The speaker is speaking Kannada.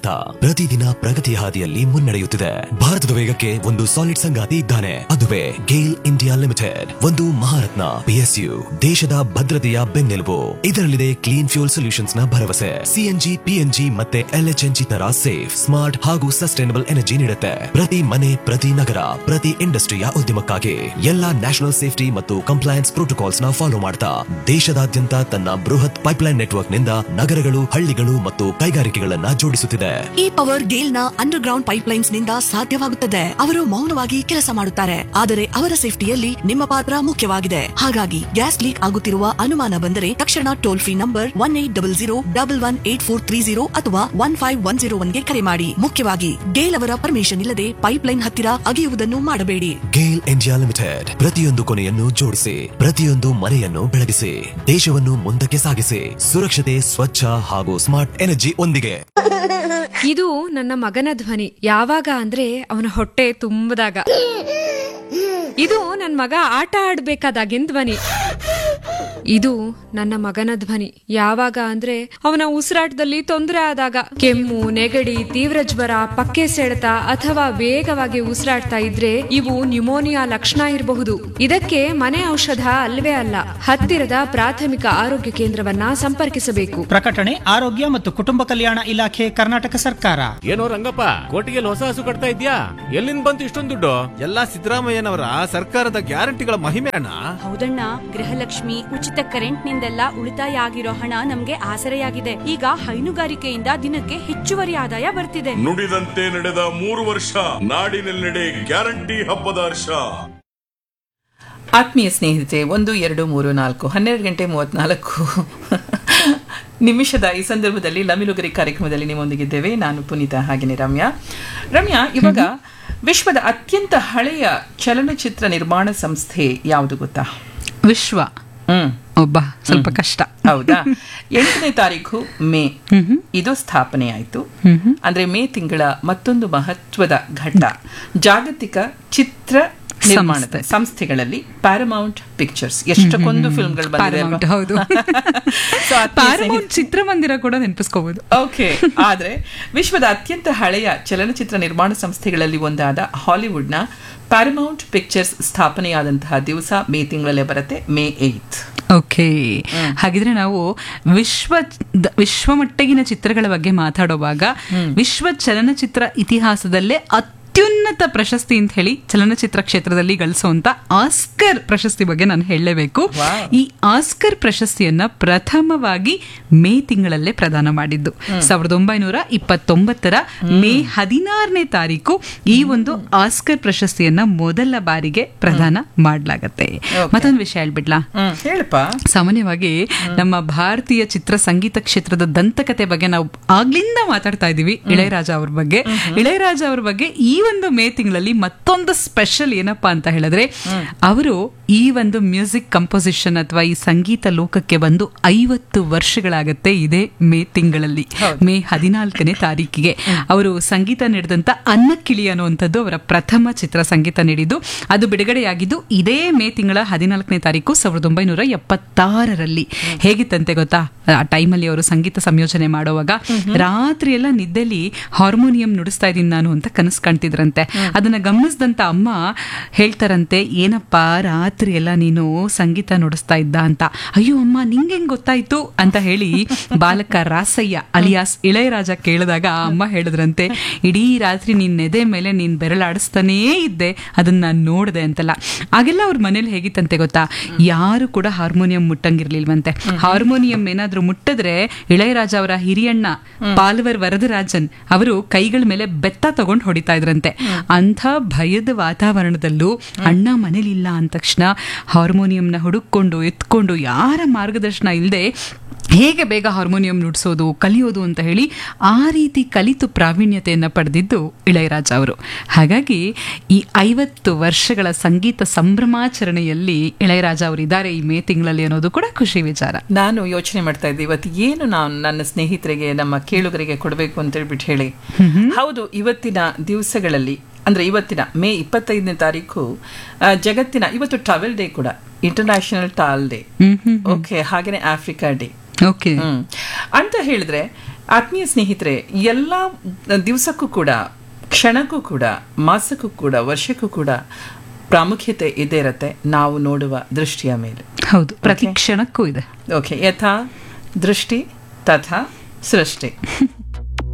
ಭಾರತ ಪ್ರತಿದಿನ ಪ್ರಗತಿಯ ಹಾದಿಯಲ್ಲಿ ಮುನ್ನಡೆಯುತ್ತಿದೆ ಭಾರತದ ವೇಗಕ್ಕೆ ಒಂದು ಸಾಲಿಡ್ ಸಂಗಾತಿ ಇದ್ದಾನೆ ಅದುವೇ ಗೇಲ್ ಇಂಡಿಯಾ ಲಿಮಿಟೆಡ್ ಒಂದು ಮಹಾರತ್ನ ಪಿಎಸ್ಯು ದೇಶದ ಭದ್ರತೆಯ ಬೆನ್ನೆಲುಬು ಇದರಲ್ಲಿದೆ ಕ್ಲೀನ್ ಫ್ಯೂಲ್ ಸೊಲ್ಯೂಷನ್ಸ್ ನ ಭರವಸೆ ಸಿಎನ್ಜಿ ಪಿಎನ್ಜಿ ಮತ್ತೆ ಎಲ್ಎಚ್ಎನ್ಜಿ ತರ ಸೇಫ್ ಸ್ಮಾರ್ಟ್ ಹಾಗೂ ಸಸ್ಟೈನಬಲ್ ಎನರ್ಜಿ ನೀಡುತ್ತೆ ಪ್ರತಿ ಮನೆ ಪ್ರತಿ ನಗರ ಪ್ರತಿ ಇಂಡಸ್ಟ್ರಿಯ ಉದ್ಯಮಕ್ಕಾಗಿ ಎಲ್ಲಾ ನ್ಯಾಷನಲ್ ಸೇಫ್ಟಿ ಮತ್ತು ಕಂಪ್ಲೈನ್ಸ್ ಪ್ರೋಟೋಕಾಲ್ಸ್ ನ ಫಾಲೋ ಮಾಡ್ತಾ ದೇಶದಾದ್ಯಂತ ತನ್ನ ಬೃಹತ್ ಪೈಪ್ಲೈನ್ ನೆಟ್ವರ್ಕ್ ನಿಂದ ನಗರಗಳು ಹಳ್ಳಿಗಳು ಮತ್ತು ಕೈಗಾರಿಕೆಗಳನ್ನ ಜೋಡಿಸುತ್ತಿದೆ ಈ ಪವರ್ ಗೇಲ್ ನ ಅಂಡರ್ ಗ್ರೌಂಡ್ ಪೈಪ್ಲೈನ್ಸ್ ನಿಂದ ಸಾಧ್ಯವಾಗುತ್ತದೆ ಅವರು ಮೌನವಾಗಿ ಕೆಲಸ ಮಾಡುತ್ತಾರೆ ಆದರೆ ಅವರ ಸೇಫ್ಟಿಯಲ್ಲಿ ನಿಮ್ಮ ಪಾತ್ರ ಮುಖ್ಯವಾಗಿದೆ ಹಾಗಾಗಿ ಗ್ಯಾಸ್ ಲೀಕ್ ಆಗುತ್ತಿರುವ ಅನುಮಾನ ಬಂದರೆ ತಕ್ಷಣ toll free number one eight double zero double one eight four three zero ಅಥವಾ ಒನ್ ಫೈವ್ ಒನ್ ಜೀರೋ ಒನ್ಗೆ ಕರೆ ಮಾಡಿ ಮುಖ್ಯವಾಗಿ ಗೇಲ್ ಅವರ ಪರ್ಮಿಷನ್ ಇಲ್ಲದೆ ಪೈಪ್ಲೈನ್ ಹತ್ತಿರ ಅಗೆಯುವುದನ್ನು ಮಾಡಬೇಡಿ ಗೇಲ್ ಇಂಡಿಯಾ ಲಿಮಿಟೆಡ್ ಪ್ರತಿಯೊಂದು ಕೊನೆಯನ್ನು ಜೋಡಿಸಿ ಪ್ರತಿಯೊಂದು ಮನೆಯನ್ನು ಬೆಳಗಿಸಿ ದೇಶವನ್ನು ಮುಂದಕ್ಕೆ ಸಾಗಿಸಿ ಸುರಕ್ಷತೆ ಸ್ವಚ್ಛ ಹಾಗೂ ಸ್ಮಾರ್ಟ್ ಎನರ್ಜಿ ಒಂದಿಗೆ ಇದು ನನ್ನ ಮಗನ ಧ್ವನಿ ಯಾವಾಗ ಅಂದ್ರೆ ಅವನ ಹೊಟ್ಟೆ ತುಂಬದಾಗ ಇದು ನನ್ನ ಮಗ ಆಟ ಆಡ್ಬೇಕಾದಾಗಿನ ಧ್ವನಿ ಇದು ನನ್ನ ಮಗನ ಧ್ವನಿ ಯಾವಾಗ ಅಂದ್ರೆ ಅವನ ಉಸಿರಾಟದಲ್ಲಿ ತೊಂದರೆ ಆದಾಗ ಕೆಮ್ಮು ನೆಗಡಿ ತೀವ್ರ ಜ್ವರ ಪಕ್ಕೆ ಸೆಳೆತ ಅಥವಾ ವೇಗವಾಗಿ ಉಸಿರಾಡ್ತಾ ಇದ್ರೆ ಇವು ನ್ಯುಮೋನಿಯಾ ಲಕ್ಷಣ ಇರಬಹುದು ಇದಕ್ಕೆ ಮನೆ ಔಷಧ ಅಲ್ವೇ ಅಲ್ಲ ಹತ್ತಿರದ ಪ್ರಾಥಮಿಕ ಆರೋಗ್ಯ ಕೇಂದ್ರವನ್ನ ಸಂಪರ್ಕಿಸಬೇಕು ಪ್ರಕಟಣೆ ಆರೋಗ್ಯ ಮತ್ತು ಕುಟುಂಬ ಕಲ್ಯಾಣ ಇಲಾಖೆ ಕರ್ನಾಟಕ ಸರ್ಕಾರ ಏನೋ ರಂಗಪ್ಪ ಕೋಟಿಗೆ ಹೊಸ ಹಸು ಕಟ್ತಾ ಇದ್ಯಾ ಎಲ್ಲಿಂದ ಬಂತು ಇಷ್ಟೊಂದು ದುಡ್ಡು ಎಲ್ಲ ಸಿದ್ದರಾಮಯ್ಯನವರ ಸರ್ಕಾರದ ಗ್ಯಾರಂಟಿಗಳ ಮಹಿಮೆ ಅಣ್ಣ ಹೌದಣ್ಣ ಗೃಹಲಕ್ಷ್ಮಿ ಉಚಿತ ಕರೆಂಟ್ ನಿಂದೆಲ್ಲ ಉಳಿತಾಯ ಆಗಿರೋ ಹಣ ನಮ್ಗೆ ಆಸರೆಯಾಗಿದೆ ಈಗ ಹೈನುಗಾರಿಕೆಯಿಂದ ದಿನಕ್ಕೆ ಹೆಚ್ಚುವರಿ ಆದಾಯ ಬರ್ತಿದೆ ನುಡಿದಂತೆ ನಡೆದ ಮೂರು ವರ್ಷ ನಾಡಿನೆಲ್ಲೆಡೆ ಗ್ಯಾರಂಟಿ ಹಬ್ಬದ ಹರ್ಷ ಆತ್ಮೀಯ ಸ್ನೇಹಿತೆ ಒಂದು ಎರಡು ಮೂರು ನಾಲ್ಕು ಹನ್ನೆರಡು ಗಂಟೆ ಮೂವತ್ನಾಲ್ಕು ನಿಮಿಷದ ಈ ಸಂದರ್ಭದಲ್ಲಿ ಲಮಿಲುಗರಿ ಕಾರ್ಯಕ್ರಮದಲ್ಲಿ ನಿಮ್ಮೊಂದಿಗಿದ್ದೇವೆ ನಾನು ಪುನೀತ ಹಾಗೆಯೇ ರಮ್ಯಾ ರಮ್ಯಾ ಇವಾಗ ವಿಶ್ವದ ಅತ್ಯಂತ ಹಳೆಯ ಚಲನಚಿತ್ರ ನಿರ್ಮಾಣ ಸಂಸ್ಥೆ ಯಾವುದು ಗೊತ್ತಾ ವಿಶ್ವ ಹ್ಮ್ ಒಬ್ಬ ಸ್ವಲ್ಪ ಕಷ್ಟ ಹೌದಾ ಎಂಟನೇ ತಾರೀಕು ಮೇ ಇದು ಸ್ಥಾಪನೆ ಆಯಿತು ಅಂದ್ರೆ ಮೇ ತಿಂಗಳ ಮತ್ತೊಂದು ಮಹತ್ವದ ಘಟ್ಟ ಜಾಗತಿಕ ಚಿತ್ರ ನಿರ್ಮಾಣದ ಸಂಸ್ಥೆಗಳಲ್ಲಿ ಪ್ಯಾರಮೌಂಟ್ ಪಿಕ್ಚರ್ಸ್ ಎಷ್ಟಕ್ಕೊಂದು ಫಿಲ್ಮ್ಗಳು Paramount, ಹೌದು ಪ್ಯಾರಮೌಂಟ್ ಚಿತ್ರಮಂದಿರ ಕೂಡ ನೆನಪಿಸ್ಕೋಬಹುದು ಓಕೆ ಆದ್ರೆ ವಿಶ್ವದ ಅತ್ಯಂತ ಹಳೆಯ ಚಲನಚಿತ್ರ ನಿರ್ಮಾಣ ಸಂಸ್ಥೆಗಳಲ್ಲಿ ಒಂದಾದ ಹಾಲಿವುಡ್ನ ಪ್ಯಾರಮೌಂಟ್ ಪಿಕ್ಚರ್ಸ್ ಸ್ಥಾಪನೆಯಾದಂತಹ ದಿವಸ ಮೇ ತಿಂಗಳಲ್ಲೇ ಬರುತ್ತೆ ಮೇ ಏಯ್ತ್ ಓಕೆ ಹಾಗಿದ್ರೆ ನಾವು ವಿಶ್ವ ವಿಶ್ವಮಟ್ಟಗಿನ ಚಿತ್ರಗಳ ಬಗ್ಗೆ ಮಾತಾಡುವಾಗ ವಿಶ್ವ ಚಲನಚಿತ್ರ ಇತಿಹಾಸದಲ್ಲೇ ಅತ್ಯುನ್ನತ ಪ್ರಶಸ್ತಿ ಅಂತ ಹೇಳಿ ಚಲನಚಿತ್ರ ಕ್ಷೇತ್ರದಲ್ಲಿ ಗಳಿಸುವಂತ ಆಸ್ಕರ್ ಪ್ರಶಸ್ತಿ ಬಗ್ಗೆ ನಾನು ಹೇಳಲೇಬೇಕು ಈ ಆಸ್ಕರ್ ಪ್ರಶಸ್ತಿಯನ್ನ ಪ್ರಥಮವಾಗಿ ಮೇ ತಿಂಗಳಲ್ಲೇ ಪ್ರದಾನ ಮಾಡಿದ್ದು ಸಾವಿರದ ಒಂಬೈನೂರ ಇಪ್ಪತ್ತೊಂಬತ್ತರ ಮೇ ಹದಿನಾರನೇ ತಾರೀಕು ಈ ಒಂದು ಆಸ್ಕರ್ ಪ್ರಶಸ್ತಿಯನ್ನ ಮೊದಲ ಬಾರಿಗೆ ಪ್ರದಾನ ಮಾಡಲಾಗತ್ತೆ ಮತ್ತೊಂದು ವಿಷಯ ಹೇಳ್ಬಿಡ್ಲಾ ಹೇಳಪ್ಪ ಸಾಮಾನ್ಯವಾಗಿ ನಮ್ಮ ಭಾರತೀಯ ಚಿತ್ರ ಸಂಗೀತ ಕ್ಷೇತ್ರದ ದಂತಕತೆ ಬಗ್ಗೆ ನಾವು ಆಗ್ಲಿಂದ ಮಾತಾಡ್ತಾ ಇದೀವಿ ಇಳೆಯರಾಜ ಅವ್ರ ಬಗ್ಗೆ ಇಳೆಯರಾಜ ಅವ್ರ ಬಗ್ಗೆ ಈ ಒಂದು ಮೇ ತಿಂಗಳಲ್ಲಿ ಮತ್ತೊಂದು ಸ್ಪೆಷಲ್ ಏನಪ್ಪಾ ಅಂತ ಹೇಳಿದ್ರೆ ಅವರು ಈ ಒಂದು ಮ್ಯೂಸಿಕ್ ಕಂಪೋಸಿಷನ್ ಅಥವಾ ಈ ಸಂಗೀತ ಲೋಕಕ್ಕೆ ಬಂದು ಐವತ್ತು ವರ್ಷಗಳಾಗತ್ತೆ ಇದೇ ಮೇ ತಿಂಗಳಲ್ಲಿ ಮೇ ಹದಿನಾಲ್ಕನೇ ತಾರೀಕಿಗೆ ಅವರು ಸಂಗೀತ ನೀಡಿದಂತ ಅನ್ನಕ್ಕಿಳಿ ಅನ್ನುವಂಥದ್ದು ಅವರ ಪ್ರಥಮ ಚಿತ್ರ ಸಂಗೀತ ನೀಡಿದ್ದು ಅದು ಬಿಡುಗಡೆಯಾಗಿದ್ದು ಇದೇ ಮೇ ತಿಂಗಳ ಹದಿನಾಲ್ಕನೇ ತಾರೀಕು ಸಾವಿರದ ಒಂಬೈನೂರ ಎಪ್ಪತ್ತಾರರಲ್ಲಿ ಹೇಗಿತ್ತಂತೆ ಗೊತ್ತಾ ಆ ಟೈಮಲ್ಲಿ ಅವರು ಸಂಗೀತ ಸಂಯೋಜನೆ ಮಾಡುವಾಗ ರಾತ್ರಿ ಎಲ್ಲ ನಿದ್ದೆಲಿ ಹಾರ್ಮೋನಿಯಂ ನುಡಿಸ್ತಾ ಇದ್ದೀನಿ ನಾನು ಅಂತ ಕನಸು ಕಾಣ್ತಿದ್ರಂತೆ ಅದನ್ನ ಗಮನಿಸಿದಂತ ಅಮ್ಮ ಹೇಳ್ತಾರಂತೆ ಏನಪ್ಪಾ ರಾತ್ರಿ ಎಲ್ಲ ನೀನು ಸಂಗೀತ ನುಡಿಸ್ತಾ ಇದ್ದ ಅಂತ ಅಯ್ಯೋ ಅಮ್ಮ ನಿಂಗೆ ಹೆಂಗ್ ಗೊತ್ತಾಯ್ತು ಅಂತ ಹೇಳಿ ಬಾಲಕ ರಾಸಯ್ಯ ಅಲಿಯಾಸ್ ಇಳೆಯರಾಜ ಕೇಳಿದಾಗ ಆ ಅಮ್ಮ ಹೇಳಿದ್ರಂತೆ ಇಡೀ ರಾತ್ರಿ ನಿನ್ ನೆದೆ ಮೇಲೆ ನೀನ್ ಬೆರಳಾಡಿಸ್ತಾನೇ ಇದ್ದೆ ಅದನ್ನ ನಾನು ನೋಡಿದೆ ಅಂತಲ್ಲ ಆಗೆಲ್ಲ ಅವ್ರ ಮನೇಲಿ ಹೇಗಿತ್ತಂತೆ ಗೊತ್ತಾ ಯಾರು ಕೂಡ ಹಾರ್ಮೋನಿಯಂ ಮುಟ್ಟಂಗಿರ್ಲಿಲ್ವಂತೆ ಹಾರ್ಮೋನಿಯಂ ಏನಾದ್ರೂ ಮುಟ್ಟಿದ್ರೆ ಇಳೆಯರಾಜ ಅವರ ಹಿರಿಯಣ್ಣ ಪಾಲ್ವರ್ ವರದರಾಜನ್ ಅವರು ಕೈಗಳ ಮೇಲೆ ಬೆತ್ತ ತಗೊಂಡು ಹೊಡಿತಾ ಇದ್ರಂತೆ ಅಂಥ ಭಯದ ವಾತಾವರಣದಲ್ಲೂ ಅಣ್ಣ ಮನೇಲಿಲ್ಲ ಅಂದ ತಕ್ಷಣ ಹಾರ್ಮೋನಿಯಂನ ಹುಡುಕೊಂಡು ಎತ್ಕೊಂಡು ಯಾರ ಮಾರ್ಗದರ್ಶನ ಇಲ್ಲದೆ ಹೇಗೆ ಬೇಗ ಹಾರ್ಮೋನಿಯಂ ನುಡಿಸೋದು ಕಲಿಯೋದು ಅಂತ ಹೇಳಿ ಆ ರೀತಿ ಕಲಿತು ಪ್ರಾವೀಣ್ಯತೆಯನ್ನು ಪಡೆದಿದ್ದು ಇಳೆಯರಾಜ ಅವರು ಹಾಗಾಗಿ ಈ ಐವತ್ತು ವರ್ಷಗಳ ಸಂಗೀತ ಸಂಭ್ರಮಾಚರಣೆಯಲ್ಲಿ ಇಳೆಯರಾಜ ಅವರು ಇದ್ದಾರೆ ಈ ಮೇ ತಿಂಗಳಲ್ಲಿ ಅನ್ನೋದು ಕೂಡ ಖುಷಿ ವಿಚಾರ ನಾನು ಯೋಚನೆ ಮಾಡ್ತಾ ಇದ್ದೆ ಇವತ್ತು ಏನು ನಾನು ನನ್ನ ಸ್ನೇಹಿತರಿಗೆ ನಮ್ಮ ಕೇಳುಗರಿಗೆ ಕೊಡಬೇಕು ಅಂತ ಹೇಳ್ಬಿಟ್ಟು ಹೇಳಿ ಹೌದು ಇವತ್ತಿನ ದಿವಸಗಳಲ್ಲಿ ಅಂದ್ರೆ ಇವತ್ತಿನ ಮೇ ಇಪ್ಪತ್ತೈದನೇ ತಾರೀಕು ಆ, ಜಗತ್ತಿನ ಇವತ್ತು ಟ್ರಾವೆಲ್ ಡೇ ಕೂಡ ಇಂಟರ್ನ್ಯಾಷನಲ್ ಟಾಲ್ ಡೇ ಓಕೆ ಹಾಗೇನೆ ಆಫ್ರಿಕಾ ಡೇ ಓಕೆ ಅಂತ ಹೇಳಿದ್ರೆ ಆತ್ಮೀಯ ಸ್ನೇಹಿತರೆ ಎಲ್ಲ ದಿವಸಕ್ಕೂ ಕೂಡ ಕ್ಷಣಕ್ಕೂ ಕೂಡ ಮಾಸಕ್ಕೂ ಕೂಡ ವರ್ಷಕ್ಕೂ ಕೂಡ ಪ್ರಾಮುಖ್ಯತೆ ಇದ್ದೇ ಇರತ್ತೆ ನಾವು ನೋಡುವ ದೃಷ್ಟಿಯ ಮೇಲೆ ಹೌದು ಪ್ರತಿ ಕ್ಷಣಕ್ಕೂ ಇದೆ ಓಕೆ ಯಥಾ ದೃಷ್ಟಿ ತಥಾ ಸೃಷ್ಟಿ